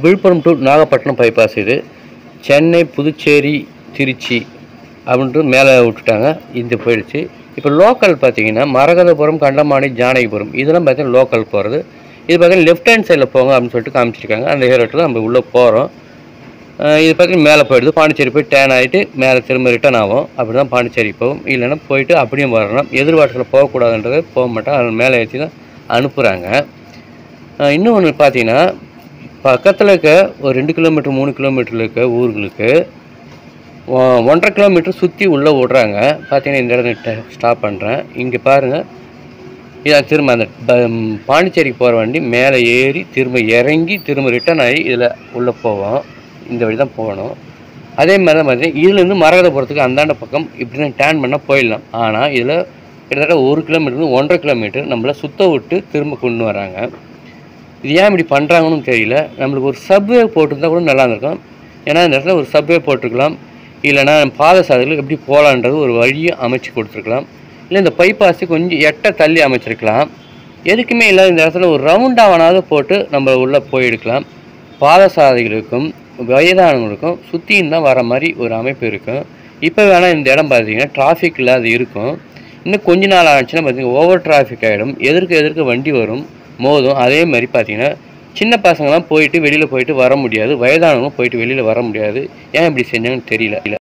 Villupuram to Nagapattinam bypass இது சென்னை புதுச்சேரி திருச்சி அப்படின்ட்டு மேலே விட்டுட்டாங்க இது போயிடுச்சு இப்போ லோக்கல் பார்த்தீங்கன்னா மரகதபுரம் கண்டமாணி ஜானகிபுரம் இதெல்லாம் பார்த்தீங்கன்னா லோக்கல் போகிறது இது பார்த்தீங்கன்னா லெஃப்ட் ஹேண்ட் சைடில் போங்க அப்படின்னு சொல்லிட்டு காமிச்சிருக்காங்க அந்த ஏரோட்டில் நம்ம உள்ளே போகிறோம் இது பார்த்தீங்கன்னா மேலே போயிடுது பாண்டிச்சேரி போய் டேன் ஆகிட்டு மேலே திரும்ப ரிட்டர்ன் ஆகும் அப்படி தான் பாண்டிச்சேரி போகும் இல்லைன்னா போயிட்டு அப்படியே வரணும் எதிர்பார்ட்டில் போகக்கூடாதுன்றது போக மாட்டோம் அது மேலே ஏற்றி தான் அனுப்புகிறாங்க இன்னும் ஒன்று பார்த்தீங்கன்னா பக்கத்தில் இருக்க ஒரு ரெண்டு கிலோமீட்டர் மூணு கிலோமீட்டரில் இருக்க ஊர்களுக்கு ஒ- ஒன்றரை கிலோமீட்டர் சுற்றி உள்ளே விட்றாங்க பார்த்தீங்கன்னா இந்த இடத்துல ஸ்டாப் பண்ணுறேன் இங்கே பாருங்கள் இதான் திரும்ப அந்த ப- ம், பாண்டிச்சேரிக்கு போகிற வண்டி மேலே ஏறி திரும்ப இறங்கி திரும்ப ரிட்டர்ன் ஆகி இதில் உள்ளே போவோம் இந்த வழி தான் போகணும் அதே மாதிரி தான் பார்த்தீங்கன்னா இதுலேருந்து மரகதபுரத்துக்கு அந்தாண்ட பக்கம் இப்படி தான் டேன் பண்ணால் போயிடலாம் ஆனால் இதில் கிட்டத்தட்ட ஒரு கிலோமீட்டர் ஒன்றரை கிலோமீட்டர் நம்மளை சுத்த விட்டு திரும்ப கொண்டு வராங்க இது ஏன் இப்படி பண்ணுறாங்கன்னு தெரியல நம்மளுக்கு ஒரு சப்வே போட்டிருந்தா கூட நல்லா இருந்திருக்கும் ஏன்னா இந்த இடத்துல ஒரு சப்வே போட்டிருக்கலாம் இல்லைன்னா பாத சாலைகள் எப்படி போகலான்றது ஒரு வழியை அமைச்சு கொடுத்துருக்கலாம் இல்லை இந்த பைபாஸை கொஞ்சம் எட்ட தள்ளி அமைச்சிருக்கலாம் எதுக்குமே இல்லாத இந்த இடத்துல ஒரு ரவுண்டாவனாவது போட்டு நம்ம உள்ளே போயிருக்கலாம் பாதசாரிகளுக்கும் வயதானவங்களுக்கும் சுற்றியும் தான் வர மாதிரி ஒரு அமைப்பு இருக்கும் இப்போ வேணால் இந்த இடம் பார்த்தீங்கன்னா டிராஃபிக் இல்லாத இருக்கும் இன்னும் கொஞ்ச நாள் ஆச்சுன்னா பார்த்தீங்கன்னா ஓவர் டிராஃபிக் ஆகிடும் எதிர்க்க எதிர்க்க வண்டி வரும் மோதும் அதே மாதிரி பார்த்தீங்கன்னா சின்ன பசங்களாம் போயிட்டு வெளியில் போயிட்டு வர முடியாது வயதானவங்களும் போயிட்டு வெளியில் வர முடியாது ஏன் இப்படி செஞ்சாங்கன்னு தெரியல